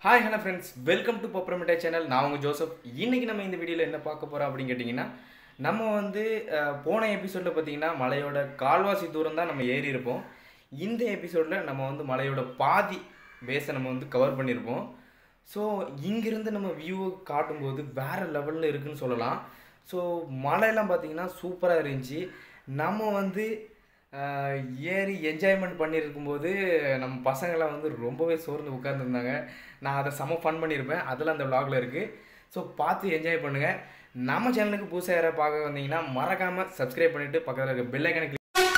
Hi hello friends welcome to பொப்ரமிட்டா channel நான் உங்கள் ஜோசப் இன்னைக்கு நம்ம இந்த வீடியோவில் என்ன பார்க்க போகிறோம் அப்படின்னு கேட்டிங்கன்னா நம்ம வந்து அஹ், போன எபிசோடில் பார்த்தீங்கன்னா மலையோட கால்வாசி தூரம் தான் நம்ம ஏறி இருப்போம் இந்த எபிசோடில் நம்ம வந்து மலையோட பாதி பேஸை நம்ம வந்து கவர் பண்ணியிருப்போம் ஸோ இங்கிருந்து நம்ம வியூவை காட்டும்போது வேறு லெவலில் இருக்குன்னு சொல்லலாம் ஸோ மலையெல்லாம் பார்த்தீங்கன்னா சூப்பராக இருந்துச்சு நம்ம வந்து ஆஹ், ஏறி என்ஜாய்மெண்ட் பண்ணியிருக்கும்போது நம்ம பசங்களாம் வந்து ரொம்பவே சோர்ந்து உட்கார்ந்துருந்தாங்க நான் அதை செம ஃபன் பண்ணியிருப்பேன் அதெல்லாம் அந்த vlogல இருக்குது ஸோ பார்த்து என்ஜாய் பண்ணுங்கள் நம்ம சேனலுக்கு புதுசாக யாராவது பார்க்க வந்தீங்கன்னா மறக்காமல் சப்ஸ்கிரைப் பண்ணிவிட்டு பக்கத்தில் இருக்க பெல் ஐக்கனை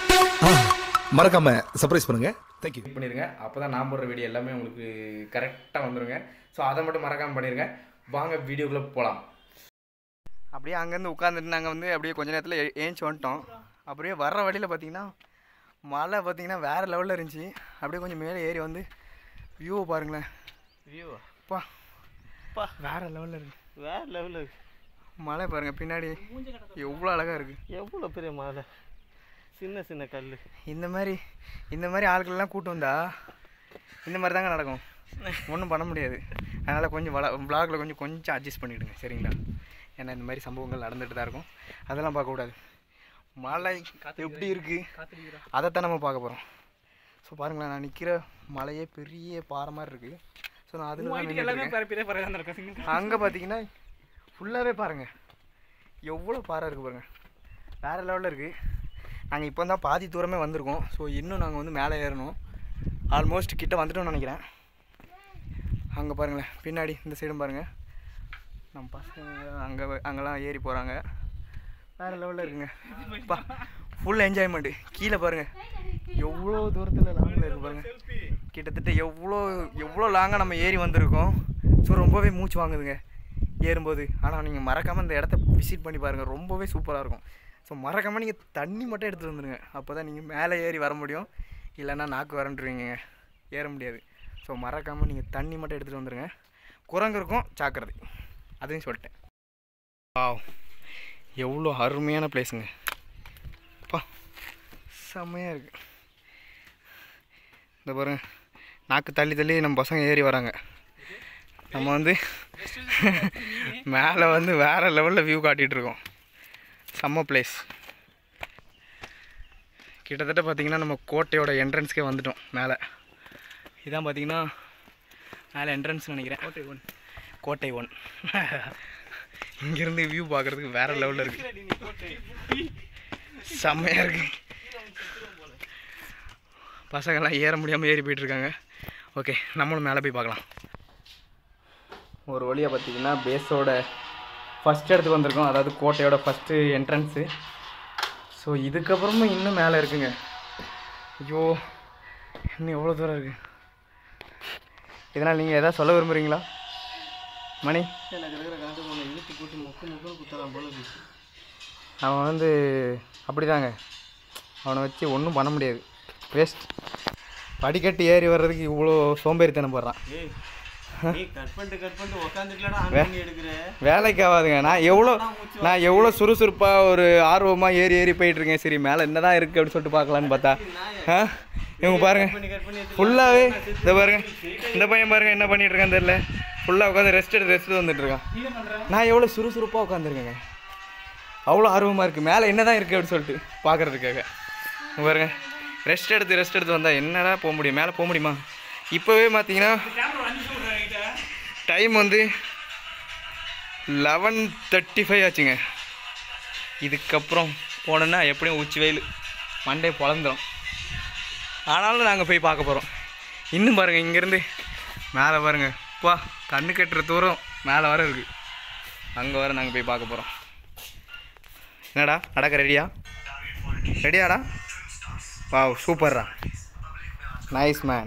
மறக்காம சர்ப்ரைஸ் பண்ணுங்க தேங்க்யூ கிளிக் பண்ணிடுங்க அப்போ தான் நான் போடுற வீடியோ எல்லாமே உங்களுக்கு கரெக்டாக வந்துருங்க ஸோ அதை மட்டும் மறக்காமல் பண்ணிடுங்க வாங்க வீடியோக்குள்ளே போகலாம் அப்படியே அங்கேருந்து உட்காந்துட்டு நாங்கள் வந்து அப்படியே கொஞ்ச நேரத்தில் ஏஞ்சி வந்துட்டோம் அப்படியே வர்ற வழியில் பார்த்தீங்கன்னா மழை பார்த்தீங்கன்னா வேறு லெவலில் இருந்துச்சு அப்படியே கொஞ்சம் மேலே ஏறி வந்து வியூவை பாருங்களேன் வியூவா பா பா. வேறு லெவலில் இருக்கு வேற லெவலில் இருக்கு மழை பாருங்கள் பின்னாடி எவ்வளோ அழகாக இருக்குது எவ்வளோ பெரிய மலை சின்ன சின்ன கல் இந்த மாதிரி இந்த மாதிரி ஆட்கள்லாம் கூட்டு வந்தா இந்த மாதிரி தாங்க நடக்கும் ஒன்றும் பண்ண முடியாது அதனால் கொஞ்சம் வள vlogல கொஞ்சம் கொஞ்சம் அட்ஜஸ்ட் பண்ணிவிடுங்க சரிங்களா ஏன்னா இந்த மாதிரி சம்பவங்கள் நடந்துட்டு தான் இருக்கும் அதெல்லாம் பார்க்கக்கூடாது மழை எப்படி இருக்குது அதைத்தான் நம்ம பார்க்க போகிறோம் ஸோ பாருங்களேன் நான் நிற்கிற மலையே பெரிய பாறை மாதிரி இருக்குது ஸோ நான் அதில் தான் நின்னுட்டு அங்கே பார்த்தீங்கன்னா ஃபுல்லாகவே பாருங்கள் எவ்வளோ பாறை இருக்குது பாருங்கள் வேறு லெவலில் இருக்குது நாங்கள் இப்போ தான் பாதி தூரமே வந்திருக்கோம் ஸோ இன்னும் நாங்கள் வந்து மேலே ஏறணும் ஆல்மோஸ்ட் கிட்ட வந்துட்டோம்னு நினைக்கிறேன் அங்கே பாருங்களேன் பின்னாடி இந்த சைடும் பாருங்கள் நம்ம பசங்க அங்கே அங்கெல்லாம் ஏறி போகிறாங்க வேறு லெவலில் இருக்குங்க பா ஃபுல் என்ஜாய்மெண்ட்டு கீழே பாருங்கள் எவ்வளோ தூரத்தில் லாங்கில் இருக்கு பாருங்கள் கிட்டத்தட்ட எவ்வளோ எவ்வளோ லாங்காக நம்ம ஏறி வந்திருக்கோம் ஸோ ரொம்பவே மூச்சு வாங்குதுங்க ஏறும்போது ஆனால் நீங்கள் மறக்காமல் இந்த இடத்த விசிட் பண்ணி பாருங்கள் ரொம்பவே சூப்பராக இருக்கும் ஸோ மறக்காமல் நீங்கள் தண்ணி மட்டும் எடுத்துகிட்டு வந்துடுங்க அப்போ தான் நீங்கள் மேலே ஏறி வர முடியும் இல்லைன்னா நாக்கு வரண்டுருவீங்க ஏற முடியாது ஸோ மறக்காமல் நீங்கள் தண்ணி மட்டும் எடுத்துகிட்டு வந்துடுங்க குரங்கு இருக்கும் ஜாக்கிரதை அதையும் சொல்லிட்டேன் வாவ் எவ்வளோ அருமையான பிளேஸுங்க அப்பா செம்மையாக இருக்குது இந்த பாருங்க நாக்கு தள்ளி தள்ளி நம்ம பசங்க ஏறி வராங்க நம்ம வந்து மேலே வந்து வேறு லெவலில் வியூ காட்டிகிட்டு இருக்கோம் செம்ம பிளேஸ் கிட்டத்தட்ட பார்த்தீங்கன்னா நம்ம கோட்டையோட என்ட்ரன்ஸ்க்கே வந்துட்டோம் மேலே இதான் பார்த்தீங்கன்னா மேலே என்ட்ரன்ஸ் நினைக்கிறேன் கோட்டை ஒன் கோட்டை ஒன் இங்கேருந்து வியூ பார்க்குறதுக்கு வேறு லெவலில் இருக்குது செம்மையாக இருக்குது பசங்கள்லாம் ஏற முடியாமல் ஏறி போயிட்டுருக்காங்க ஓகே நம்மளும் மேலே போய் பார்க்கலாம் ஒரு வழியாக பார்த்தீங்கன்னா பேஸோட ஃபஸ்ட் இடத்துக்கு வந்திருக்கோம் அதாவது கோட்டையோட ஃபஸ்ட்டு என்ட்ரன்ஸு ஸோ இதுக்கப்புறமும் இன்னும் மேலே இருக்குங்க ஐயோ இன்னும் எவ்வளோ தூரம் இருக்குது இதனால் நீங்கள் எதாவது சொல்ல விரும்புகிறீங்களா மணி எனக்கு இருக்கிற கணக்கு பொண்ணு இழுத்து போட்டு முக்கு முக்குன்னு குத்தலாம் போல இருக்கு அவன் வந்து அப்படிதாங்க அவனை வச்சு ஒன்றும் பண்ண முடியாது வேஸ்ட் படிக்கட்டு ஏறி வர்றதுக்கு இவ்வளோ சோம்பேறித்தனம் போடுறான் ஏய் நீ கட் பண்ணிட்டு கட் பண்ணிட்டு உக்காந்துட்டுலடா ஆன் பண்ணி எடுக்கிற வேலைக்கு ஆகாதுங்க நான் எவ்வளோ நான் எவ்வளோ சுறுசுறுப்பாக ஒரு ஆர்வமாக ஏறி ஏறி போயிட்டுருக்கேன் சரி மேலே என்னதான் இருக்குது அப்படின்னு சொல்லிட்டு பார்க்கலான்னு பார்த்தா ஆ இவங்க பாருங்க பண்ணி கட் பண்ணி எடுத்து ஃபுல்லாகவே இந்த பாருங்க இந்த பையன் பாருங்க என்ன பண்ணிட்டு இருக்கான்னு தெரியல ஃபுல்லாக உட்காந்து ரெஸ்ட் எடுத்து ரெஸ்ட் வந்துட்டு இருக்கான் நான் எவ்வளோ சுறுசுறுப்பாக உட்காந்துருக்கேங்க அவ்வளோ ஆர்வமாக இருக்குது மேலே என்ன தான் இருக்குது அப்படின்னு சொல்லிட்டு பார்க்குறதுக்காக இங்க பாருங்க ரெஸ்ட் எடுத்து ரெஸ்ட் எடுத்து வந்தால் என்னடா போக முடியும் மேலே போக முடியுமா இப்போவே பார்த்தீங்கன்னா டைம் வந்து லெவன் தேர்ட்டி ஃபைவ் ஆச்சுங்க இதுக்கப்புறம் போனோன்னா எப்படியும் உச்சி வெயில் மண்டே பொழந்துடும் ஆனாலும் நாங்கள் போய் பார்க்க போகிறோம் இன்னும் பாருங்கள் இங்கேருந்து மேலே பாருங்கள் பா கண்ணு கட்டுற தூரம் மேலே வர இருக்குது அங்கே வர நாங்கள் போய் பார்க்க போகிறோம் என்னடா நடக்க ரெடியா ரெடியாடா வாவ் சூப்பர்ரா நைஸ் மேன்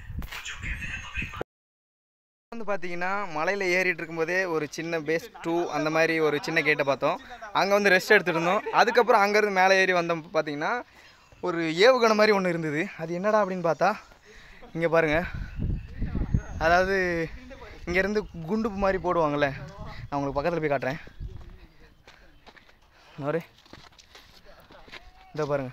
வந்து பார்த்தீங்கன்னா மலையில் ஏறிட்டு இருக்கும்போதே ஒரு சின்ன பேஸ் டூ அந்த மாதிரி ஒரு சின்ன கேட்டை பார்த்தோம் அங்கே வந்து ரெஸ்ட் எடுத்துட்டு இருந்தோம் அதுக்கப்புறம் அங்கேருந்து மேலே ஏறி வந்தோம் பார்த்தீங்கன்னா ஒரு ஏவுகணை மாதிரி ஒன்று இருந்தது அது என்னடா அப்படின்னு பார்த்தா இங்கே பாருங்கள் அதாவது இங்கேருந்து குண்டு மாதிரி போடுவாங்கள்ல நான் உங்களுக்கு பக்கத்தில் போய் காட்டுறேன் நோரு இந்த பாருங்க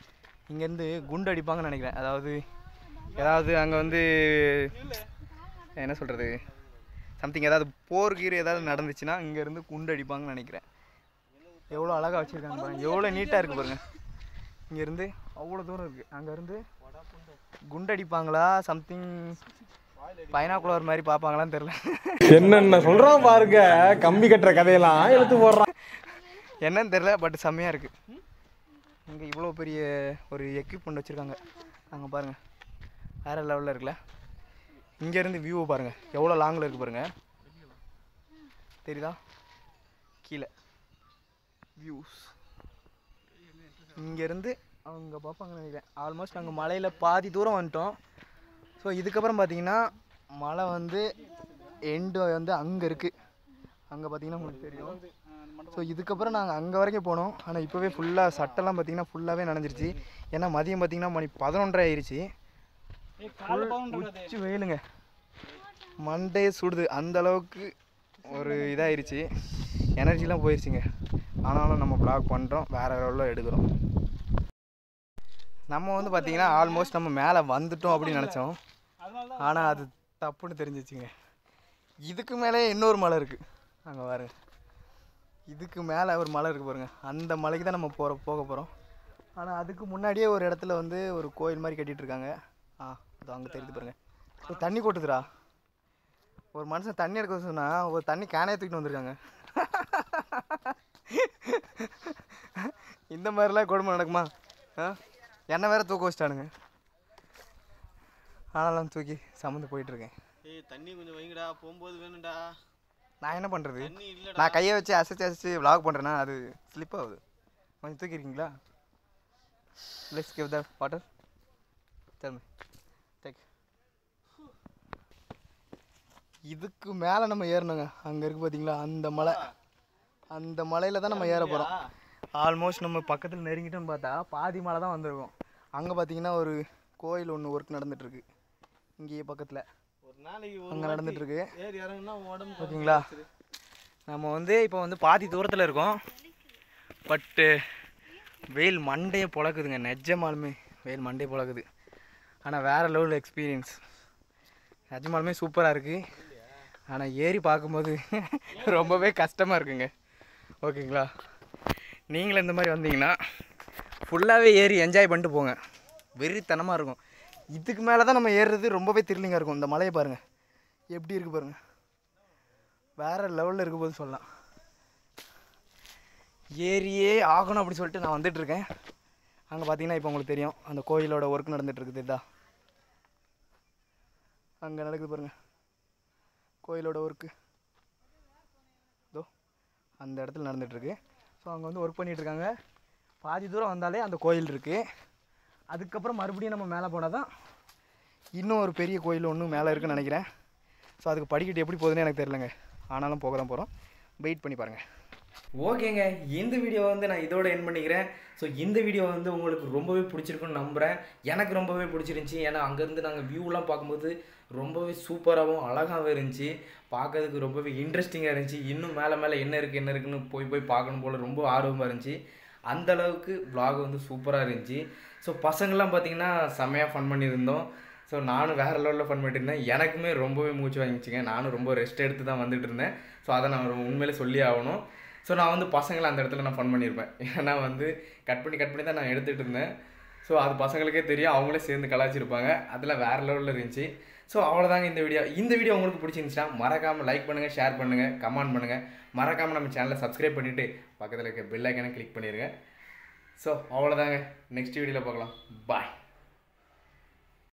இங்கேருந்து குண்டு அடிப்பாங்கன்னு நினைக்கிறேன் அதாவது ஏதாவது அங்கே வந்து என்ன சொல்கிறது சம்திங் ஏதாவது போர் கீர் ஏதாவது நடந்துச்சுன்னா இங்கேருந்து குண்டு அடிப்பாங்கன்னு நினைக்கிறேன் எவ்வளோ அழகாக வச்சுருக்காங்க பாருங்க எவ்வளோ நீட்டாக இருக்குது பாருங்க இங்கேருந்து அவ்வளோ தூரம் இருக்குது அங்கேருந்து குண்டடிப்பாங்களா சம்திங் பைனாக்குலர் மாதிரி பார்ப்பாங்களான்னு தெரில என்னென்ன சொல்றான் பாருங்க கம்பி கட்டுற கதையெல்லாம் எடுத்து போடுறான் என்னன்னு தெரில பட் செம்மையாக இருக்குது இங்கே இவ்வளோ பெரிய ஒரு எக்யூப்மெண்ட் வச்சுருக்காங்க அங்கே பாருங்கள் வேறு லெவலில் இருக்குல்ல இங்கேருந்து வியூவை பாருங்கள் எவ்வளோ லாங்கில் இருக்குது பாருங்கள் தெரியுதா கீழே வியூஸ் இங்கேருந்து அவங்க பார்ப்பாங்கன்னு நினைக்கிறேன் ஆல்மோஸ்ட் நாங்கள் மலையில் பாதி தூரம் வந்துட்டோம் ஸோ இதுக்கப்புறம் பார்த்தீங்கன்னா மலை வந்து எண்டு வந்து அங்கே இருக்குது அங்கே பார்த்தீங்கன்னா உங்களுக்கு தெரியும் ஸோ இதுக்கப்புறம் நாங்கள் அங்கே வரைக்கும் போனோம் ஆனால் இப்போவே ஃபுல்லாக சட்டெல்லாம் பார்த்தீங்கன்னா ஃபுல்லாகவே நனைஞ்சிருச்சு ஏன்னா மதியம் பார்த்தீங்கன்னா மணி பதினொன்றரை ஆயிடுச்சு உச்சி வெயிலுங்க மண்டே சுடுது அந்த அளவுக்கு ஒரு இதாயிருச்சு எனர்ஜிலாம் போயிடுச்சுங்க ஆனாலும் நம்ம ப்ளாக் பண்ணுறோம் வேறு லெவலில் எடுக்கிறோம் நம்ம வந்து பார்த்தீங்கன்னா ஆல்மோஸ்ட் நம்ம மேலே வந்துட்டோம் அப்படின்னு நினச்சோம் ஆனால் அது தப்புன்னு தெரிஞ்சிச்சுங்க இதுக்கு மேலே இன்னொரு மலை இருக்குது அங்கே பாருங்க இதுக்கு மேலே ஒரு மலை இருக்குது பாருங்க அந்த மலைக்கு தான் நம்ம போகிற போக போகிறோம் ஆனால் அதுக்கு முன்னாடியே ஒரு இடத்துல வந்து ஒரு கோயில் மாதிரி கட்டிட்டு இருக்காங்க ஆ அது அங்கே தெரியுது பாருங்க ஒரு தண்ணி கொட்டுதுடா ஒரு மனுஷன் தண்ணி எடுக்க சொன்னா ஒரு தண்ணி கேனையை தூக்கிட்டு வந்திருக்காங்க இந்த மாதிரிலாம் கொடுமை நடக்குமா ஆ என்ன வேற தூக்க வச்சிட்டானுங்க ஆனாலும் தூக்கி சம்மந்து போயிட்டுருக்கேன் ஏய் தண்ணி கொஞ்சம் வைங்கடா போகும்போது வேணும்டா நான் என்ன பண்ணுறது தண்ணி இல்லடா நான் கையை வச்சு அசைச்சு அசைச்சு vlog பண்ணுறேன்னா அது ஸ்லிப் ஆகுது கொஞ்சம் தூக்கிருக்கீங்களா லெட்ஸ் கிவ் த வாட்டர் தருமை டேக் இதுக்கு மேலே நம்ம ஏறணுங்க அங்கே இருக்கு பார்த்தீங்களா அந்த மலை அந்த மலையில் தான் நம்ம ஏற போகிறோம் ஆல்மோஸ்ட் நம்ம பக்கத்தில் நெருங்கிட்டோம்னு பார்த்தா பாதி மலை தான் வந்திருக்கோம் அங்கே பார்த்தீங்கன்னா ஒரு கோயில் ஒன்று ஒர்க் நடந்துட்டுருக்கு இங்கேயே பக்கத்தில் ஒரு நாளைக்கு ஒரு அங்கே நடந்துட்டுருக்கு ஏறி இறங்குனா உடம்பு ஓகேங்களா நம்ம வந்து இப்போ வந்து பாதி தூரத்தில் இருக்கோம் பட்டு வெயில் மண்டையை பொழக்குதுங்க நிஜமாலுமே வெயில் மண்டையை பொழக்குது ஆனால் வேறு லெவல் எக்ஸ்பீரியன்ஸ் நிஜமாலுமே சூப்பராக இருக்குது ஆனால் ஏறி பார்க்கும்போது ரொம்பவே கஷ்டமாக இருக்குங்க ஓகேங்களா நீங்களும் இந்த மாதிரி வந்தீங்கன்னா ஃபுல்லாகவே ஏறி என்ஜாய் பண்ணிட்டு போங்க வெறித்தனமாக இருக்கும் இதுக்கு மேலே தான் நம்ம ஏறுறது ரொம்பவே த்ரில்லிங்காக இருக்கும் இந்த மலையை பாருங்கள் எப்படி இருக்குது பாருங்கள் வேறு லெவலில் இருக்க போது சொல்லலாம் ஏறியே ஆகணும் அப்படி சொல்லிட்டு நான் வந்துட்டு இருக்கேன் அங்கே பார்த்தீங்கன்னா இப்போ உங்களுக்கு தெரியும் அந்த கோயிலோட ஒர்க் நடந்துட்டு இருக்குது இதுதான் அங்கே நடக்குது பாருங்க கோயிலோட ஒர்க்கு இதோ அந்த இடத்துல நடந்துட்டு இருக்கு ஸோ அங்கே வந்து ஒர்க் பண்ணிட்டு இருக்காங்க பாதி தூரம் வந்தாலே அந்த கோயில் இருக்குது அதுக்கப்புறம் மறுபடியும் நம்ம மேலே போனால் தான் இன்னும் ஒரு பெரிய கோயில் ஒன்று மேலே இருக்குன்னு நினைக்கிறேன் ஸோ அதுக்கு படிக்கட்டு எப்படி போகுதுன்னு எனக்கு தெரிலங்க ஆனாலும் போக தான் போகிறோம் வெயிட் பண்ணி பாருங்கள் ஓகேங்க இந்த வீடியோ வந்து நான் இதோட என் பண்ணிக்கிறேன் ஸோ இந்த வீடியோ வந்து உங்களுக்கு ரொம்பவே பிடிச்சிருக்குன்னு நம்புகிறேன் எனக்கு ரொம்பவே பிடிச்சிருந்துச்சி ஏன்னா அங்கேருந்து நாங்கள் வியூலாம் பார்க்கும்போது ரொம்பவே சூப்பராகவும் அழகாகவும் இருந்துச்சு பார்க்கறதுக்கு ரொம்பவே இன்ட்ரெஸ்டிங்காக இருந்துச்சு இன்னும் மேலே மேலே என்ன இருக்குது என்ன இருக்குன்னு போய் போய் பார்க்கணும் போல் ரொம்ப ஆர்வமாக இருந்துச்சு அந்த அளவுக்கு vlog வந்து சூப்பராக இருந்துச்சு ஸோ பசங்கள்லாம் பார்த்தீங்கன்னா செம்மையாக ஃபன் பண்ணியிருந்தோம் ஸோ நானும் வேறு லெவலில் ஃபன் பண்ணிட்டு இருந்தேன் எனக்குமே ரொம்பவே மூச்சு வாங்கிச்சுங்க நானும் ரொம்ப ரெஸ்ட் எடுத்து தான் வந்துட்டு இருந்தேன் ஸோ அதை நான் ரொம்ப உண்மையிலே சொல்லி ஆகணும் ஸோ நான் வந்து பசங்களை அந்த இடத்துல நான் ஃபன் பண்ணியிருப்பேன் ஏன்னா வந்து கட் பண்ணி கட் பண்ணி தான் நான் எடுத்துகிட்டு இருந்தேன் ஸோ அது பசங்களுக்கே தெரியும் அவங்களே சேர்ந்து கலாச்சிருப்பாங்க அதில் வேறு லெவலில் இருந்துச்சு ஸோ அவ்வளோதாங்க இந்த வீடியோ இந்த வீடியோ உங்களுக்கு பிடிச்சிருந்துச்சுன்னா மறக்காமல் லைக் பண்ணுங்கள் ஷேர் பண்ணுங்கள் கமெண்ட் பண்ணுங்கள் மறக்காமல் நம்ம சேனலை சப்ஸ்கிரைப் பண்ணிவிட்டு பக்கத்தில் இருக்க பெல் ஐக்கனை கிளிக் பண்ணிடுங்க ஸோ அவ்வளோதாங்க நெக்ஸ்ட் வீடியோவில் பார்க்கலாம் பாய்